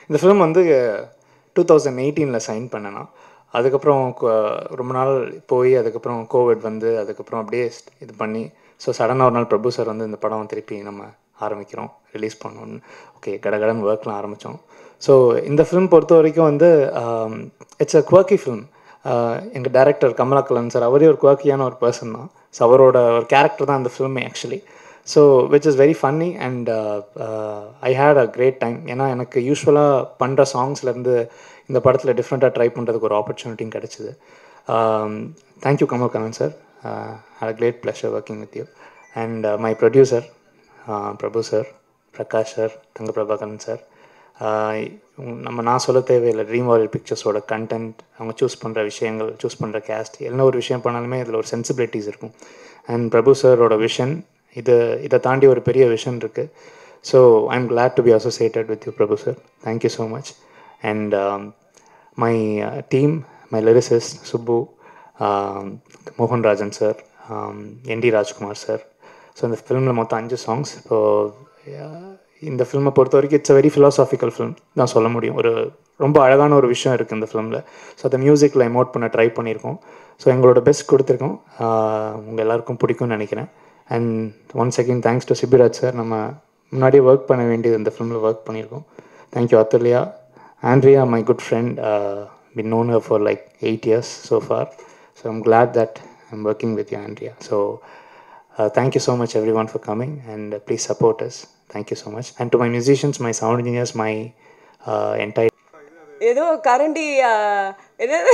இந்த ஃபிலிம் வந்து two thousand எயிட்டீனில் சைன் பண்ணேன்னா அதுக்கப்புறம் கொ- ரொம்ப நாள் போய் அதுக்கப்புறம் கோவிட் வந்து அதுக்கப்புறம் அப்படியே st- இது பண்ணி ஸோ சடனாக ஒரு நாள் பிரபு சார் வந்து இந்த படம் திருப்பி நம்ம ஆரம்பிக்கிறோம் ரிலீஸ் பண்ணணும்னு ஓகே கடகடன் ஒர்க்லாம் ஆரம்பித்தோம் ஸோ இந்த ஃபிலிம் பொறுத்த வரைக்கும் வந்து இட்ஸ் அ குவர்க்கி ஃபிலிம் எங்கள் டைரக்டர் கமலாக்கலன் சார் அவரே ஒரு குவர்க்கியான ஒரு பர்சன் தான் ஸோ அவரோட ஒரு கேரக்டர் தான் அந்த ஃபிலிமே actually so which is very funny and I had a great time ஏன்னா எனக்கு யூஸ்வலாக பண்ணுற சாங்ஸ்லேருந்து இந்த படத்தில் டிஃப்ரெண்ட்டாக ட்ரை பண்ணுறதுக்கு ஒரு ஆப்பர்ச்சுனிட்டியும் கிடச்சிது thank you Kamal Kannan sir had a great pleasure working with you and my producer Prabhu sir Prakash sir Thanga Prabhakaran sir நம்ம நான் சொல்ல தேவையில்லை ட்ரீம் வாரியர் பிக்சர்ஸோட கண்டென்ட் அவங்க சூஸ் பண்ணுற விஷயங்கள் சூஸ் பண்ணுற கேஸ்ட் என்ன ஒரு விஷயம் பண்ணாலுமே இதில் ஒரு சென்சிபிலிட்டிஸ் இருக்கும் அண்ட் பிரபு சாரோட விஷன் இது இதை தாண்டி ஒரு பெரிய விஷன் இருக்குது so I am glad to be associated with you Prabhu sir thank you so much and my team my lyricist Subbu Mohanrajan sir N T Rajkumar sir so இந்த ஃபிலிமில் மொத்தம் அஞ்சு சாங்ஸ் இப்போது இந்த ஃபிலிமை பொறுத்த வரைக்கும் it's a very philosophical film தான் சொல்ல முடியும் ஒரு ரொம்ப அழகான ஒரு விஷயம் இருக்குது இந்த ஃபிலிமில் ஸோ அதை மியூசிக்கில் எமோட் பண்ண ட்ரை பண்ணியிருக்கோம் ஸோ எங்களோட பெஸ்ட் கொடுத்துருக்கோம் உங்கள் எல்லாருக்கும் பிடிக்கும்னு நினைக்கிறேன் and one second thanks to Sibiraj sir நம்ம முன்னாடியே ஒர்க் பண்ண வேண்டியது இந்த ஃபிலிமில் ஒர்க் பண்ணியிருக்கோம் thank you Athulya Andrea my good friend been known her for like eight years so far. So I'm glad that I'm working with you, Andrea. So uh, thank you so much, everyone, for coming, and uh, please support us. Thank you so much. And to my musicians, my sound engineers, my uh, entire ஏதோ கரண்டி ஆ, என்னது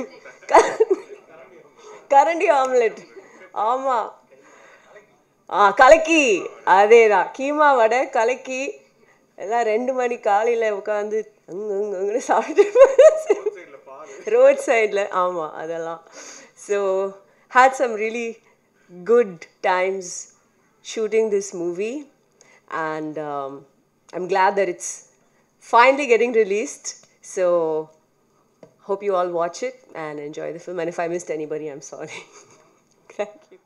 கரண்டி omelette ஆமாம் ஆ கலக்கி அதே தான் கீமா வடை கலக்கி எல்லாம் ரெண்டு மணி காலையில் உட்காந்து அங்கு அங்கு அங்குன்னு சாப்பிட்டு ரோட் சைடில் ஆமாம் அதெல்லாம் so had some really good times shooting this movie and um, i'm glad that it's finally getting released so hope you all watch it and enjoy the film and if i missed anybody i'm sorry thank you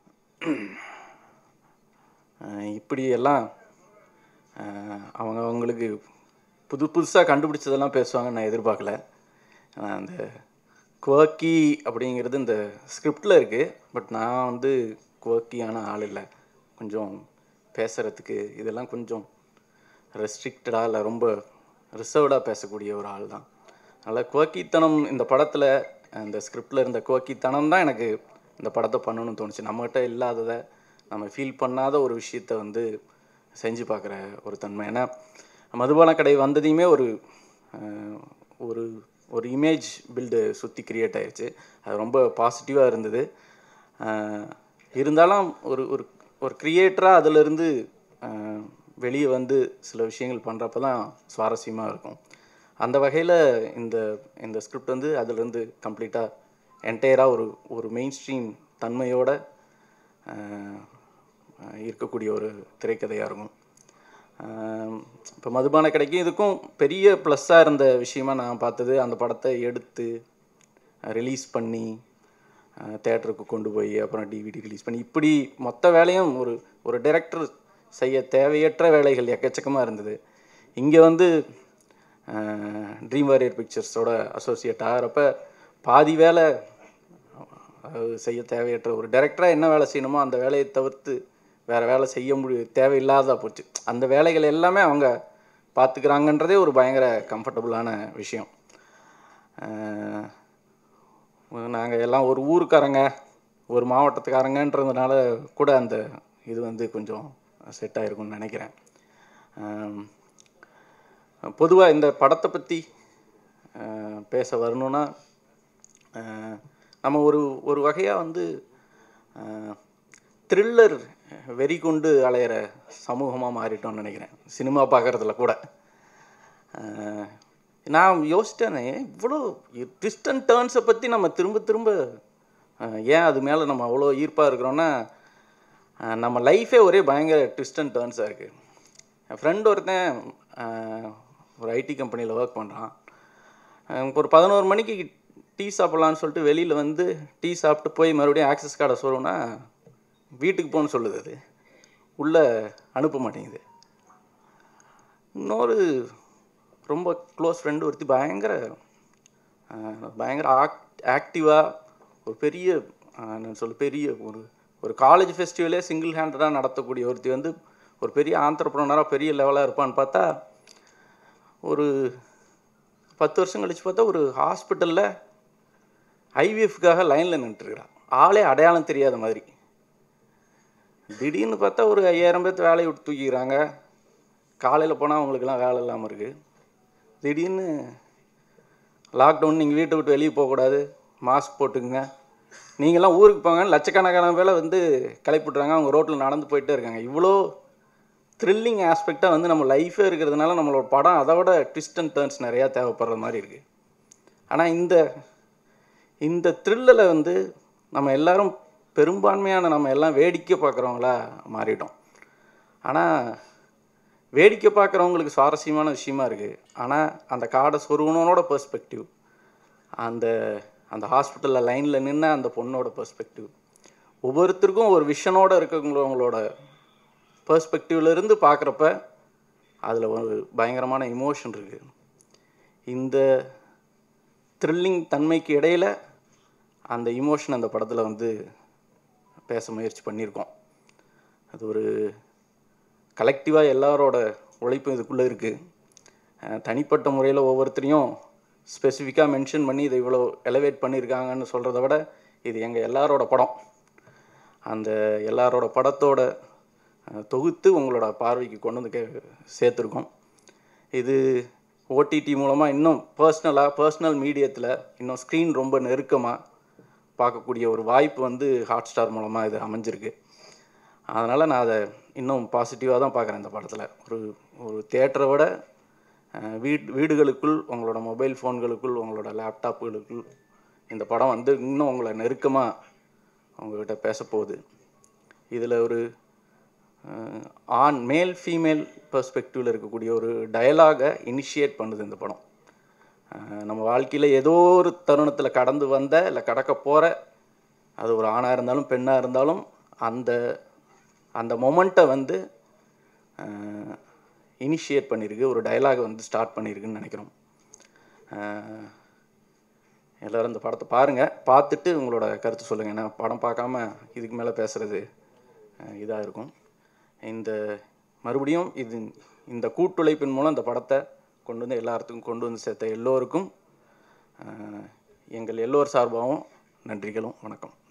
ah இப்படி எல்லாம் அஹ் அவங்க அவங்களுக்கு புது புதுசாக கண்டுபிடிச்சதெல்லாம் பேசுவாங்கன்னு நான் எதிர்பார்க்கல ஆனா அந்த குவர்க்கி அப்படிங்கிறது இந்த ஸ்கிரிப்டில் இருக்குது பட் நான் வந்து குவர்க்கியான ஆள் இல்லை கொஞ்சம் பேசுகிறதுக்கு இதெல்லாம் கொஞ்சம் ரெஸ்ட்ரிக்டடாக இல்லை ரொம்ப ரிசர்வ்டாக பேசக்கூடிய ஒரு ஆள் தான் அதனால் குவக்கித்தனம் இந்த படத்தில் அந்த ஸ்கிரிப்டில் இருந்த குவக்கித்தனம் தான் எனக்கு இந்த படத்தை பண்ணணும்னு தோணுச்சு நம்மகிட்ட இல்லாததை நம்ம ஃபீல் பண்ணாத ஒரு விஷயத்த வந்து செஞ்சு பார்க்குற ஒரு தன்மை ஏன்னா மதுபான கடை வந்ததையுமே ஒரு அஹ், ஒரு ஒரு இமேஜ் பில்டு சுற்றி கிரியேட் ஆயிடுச்சு அது ரொம்ப பாசிட்டிவாக இருந்தது அஹ், இருந்தாலும் ஒரு ஒரு ஒரு க்ரியேட்டராக அதிலிருந்து வெளியே வந்து சில விஷயங்கள் பண்ணுறப்ப தான் சுவாரஸ்யமாக இருக்கும் அந்த வகையில் இந்த இந்த ஸ்கிரிப்ட் வந்து அதிலிருந்து கம்ப்ளீட்டாக என்டையராக ஒரு ஒரு மெயின் ஸ்ட்ரீம் தன்மையோட அஹ், அஹ், இருக்கக்கூடிய ஒரு திரைக்கதையாக இருக்கும் இப்போ மதுபான கடைக்கும் இதுக்கும் பெரிய ப்ளஸ்ஸாக இருந்த விஷயமா நான் பார்த்தது அந்த படத்தை எடுத்து ரிலீஸ் பண்ணி தேட்டருக்கு கொண்டு போய் அப்புறம் டிவிடி ரிலீஸ் பண்ணி இப்படி மொத்த வேலையும் ஒரு ஒரு டைரக்டர் செய்ய தேவையற்ற வேலைகள் எக்கச்சக்கமாக இருந்தது இங்கே வந்து ட்ரீம் வாரியர் பிக்சர்ஸோட அசோசியேட் ஆகிறப்ப பாதி வேலை அதாவது செய்ய தேவையற்ற ஒரு டைரக்டராக என்ன வேலை செய்யணுமோ அந்த வேலையை தவிர்த்து வேறு வேலை செய்ய முடிய தேவையில்லாத போச்சு அந்த வேலைகள் எல்லாமே அவங்க பார்த்துக்கிறாங்கன்றதே ஒரு பயங்கர கம்ஃபர்டபுளான விஷயம் நாங்கள் எல்லாம் ஒரு ஊருக்காரங்க ஒரு மாவட்டத்துக்காரங்கன்றதுனால கூட அந்த இது வந்து கொஞ்சம் செட் ஆகிருக்கும்னு நினைக்கிறேன் பொதுவாக இந்த படத்தை பற்றி பேச வரணும்னா அஹ், நம்ம ஒரு ஒரு வகையாக வந்து த்ரில்லர் வெறி கொண்டு அலையிற சமூகமாக மாறிட்டோம்னு நினைக்கிறேன் சினிமா பார்க்குறதுல கூட அஹ், நான் யோசித்தேனே இவ்வளோ ட்விஸ்ட் அண்ட் டேர்ன்ஸை பற்றி நம்ம திரும்ப திரும்ப அஹ், ஏன் அது மேலே நம்ம அவ்வளோ ஈர்ப்பாக இருக்கிறோன்னா அஹ், நம்ம லைஃபே ஒரே பயங்கர ட்விஸ்ட் அண்ட் டேர்ன்ஸாக இருக்குது என் ஃப்ரெண்ட் ஒருத்தன் அஹ், ஒரு ஐடி கம்பெனியில் ஒர்க் பண்ணுறான் ஒரு பதினோரு மணிக்கு டீ சாப்பிட்லான்னு சொல்லிட்டு வெளியில் வந்து டீ சாப்பிட்டு போய் மறுபடியும் ஆக்சஸ் கார்டை சொல்லணும்னா வீட்டுக்கு போன்னு சொல்லுது அது உள்ளே அனுப்ப மாட்டேங்குது இன்னொரு ரொம்ப க்ளோஸ் ஃப்ரெண்டு ஒருத்தி பயங்கர ஆஹ், பயங்கர ஆக்ட் ஆக்டிவாக ஒரு பெரிய ஆஹ், என்ன சொல்ல பெரிய ஒரு ஒரு காலேஜ் ஃபெஸ்டிவலே சிங்கிள் ஹேண்டடாக நடத்தக்கூடிய ஒருத்தி வந்து ஒரு பெரிய ஆந்திரப்ரனராக பெரிய லெவலாக இருப்பான்னு பார்த்தா ஒரு பத்து வருஷம் கழிச்சு பார்த்தா ஒரு ஹாஸ்பிட்டலில் ஐவிஎஃப்காக லைனில் நின்றுட்டுருக்கிறான் ஆளே அடையாளம் தெரியாத மாதிரி திடீர்னு பார்த்தா ஒரு ஐயாயிரம் பேர்த்து வேலையை விட்டு தூக்கிக்கிறாங்க காலையில் போனால் அவங்களுக்கெல்லாம் வேலை இல்லாமல் இருக்குது திடீர்னு லாக்டவுன் நீங்கள் வீட்டை விட்டு வெளியே போகக்கூடாது மாஸ்க் போட்டுக்குங்க நீங்களாம் ஊருக்கு போங்க லட்சக்கணக்கான பேரை வந்து கிளப்பிட்றாங்க அவங்க ரோட்டில் நடந்து போயிட்டே இருக்காங்க இவ்வளோ த்ரில்லிங் ஆஸ்பெக்டாக வந்து நம்ம லைஃபே இருக்கிறதுனால நம்மளோட படம் அதை விட ட்விஸ்ட் அண்ட் டர்ன்ஸ் நிறையா தேவைப்படுற மாதிரி இருக்குது ஆனால் இந்த இந்த த்ரில்லில் வந்து நம்ம எல்லாரும் பெரும்பான்மையான நம்ம எல்லாம் வேடிக்கை பார்க்குறவங்களா மாறிட்டோம் ஆனால் வேடிக்கை பார்க்குறவங்களுக்கு சுவாரஸ்யமான விஷயமா இருக்குது ஆனால் அந்த காடை சொருவனோட பெர்ஸ்பெக்டிவ் அந்த அந்த ஹாஸ்பிட்டலில் லைனில் நின்ன அந்த பொண்ணோட பெர்ஸ்பெக்டிவ் ஒவ்வொருத்தருக்கும் ஒரு விஷனோட இருக்கவங்களோட பெர்ஸ்பெக்டிவ்ல இருந்து பார்க்குறப்ப அதில் ஒரு பயங்கரமான இமோஷன் இருக்குது இந்த த்ரில்லிங் தன்மைக்கு இடையில் அந்த இமோஷன் அந்த படத்தில் வந்து பேச முயற்சி பண்ணியிருக்கோம் அது ஒரு கலெக்டிவாக எல்லாரோட உழைப்பும் இதுக்குள்ளே இருக்குது தனிப்பட்ட முறையில் ஒவ்வொருத்தரையும் ஸ்பெசிஃபிக்காக மென்ஷன் பண்ணி இதை இவ்வளோ எலவேட் பண்ணியிருக்காங்கன்னு சொல்கிறத விட இது எங்கள் எல்லாரோட படம் அந்த எல்லாரோட படத்தோட அஹ், தொகுத்து உங்களோட பார்வைக்கு கொண்டு வந்து கே சேர்த்துருக்கோம் இது ஓடிடி மூலமாக இன்னும் பர்சனலாக பர்சனல் மீடியத்தில் இன்னும் ஸ்க்ரீன் ரொம்ப நெருக்கமாக பார்க்கக்கூடிய ஒரு வாய்ப்பு வந்து ஹாட் ஸ்டார் மூலமாக இது அமைஞ்சிருக்கு அதனால் நான் அதை இன்னும் பாசிட்டிவாக தான் பார்க்குறேன் இந்த படத்தில் ஒரு ஒரு தேட்டரை விட அஹ், வீட் வீடுகளுக்குள் உங்களோட மொபைல் ஃபோன்களுக்குள் உங்களோட லேப்டாப்புகளுக்குள் இந்த படம் வந்து இன்னும் உங்களை நெருக்கமாக உங்ககிட்ட பேச போகுது இதில் ஒரு அஹ், ஆண் மேல் ஃபீமேல் பெர்ஸ்பெக்டிவில் இருக்கக்கூடிய ஒரு டயலாகை இனிஷியேட் பண்ணுது இந்த படம் அஹ், நம்ம வாழ்க்கையில் ஏதோ ஒரு தருணத்தில் கடந்து வந்த இல்லை கடக்க போகிற அது ஒரு ஆணாக இருந்தாலும் பெண்ணாக இருந்தாலும் அந்த அந்த மொமெண்ட்டை வந்து இனிஷியேட் பண்ணியிருக்கு ஒரு டயலாக் வந்து ஸ்டார்ட் பண்ணியிருக்குன்னு நினைக்கிறோம் அஹ், எல்லாரும் இந்த படத்தை பாருங்கள் பார்த்துட்டு உங்களோட கருத்து சொல்லுங்கள் ஏன்னா படம் பார்க்காம இதுக்கு மேலே பேசுகிறது இதாக இருக்கும் இந்த மறுபடியும் இது இந்த கூட்டுழைப்பின் மூலம் இந்த படத்தை கொண்டு வந்து எல்லாத்துக்கும் கொண்டு வந்து சேர்த்த எல்லோருக்கும் அஹ், எங்கள் எல்லோர் சார்பாகவும் நன்றிகளும் வணக்கம்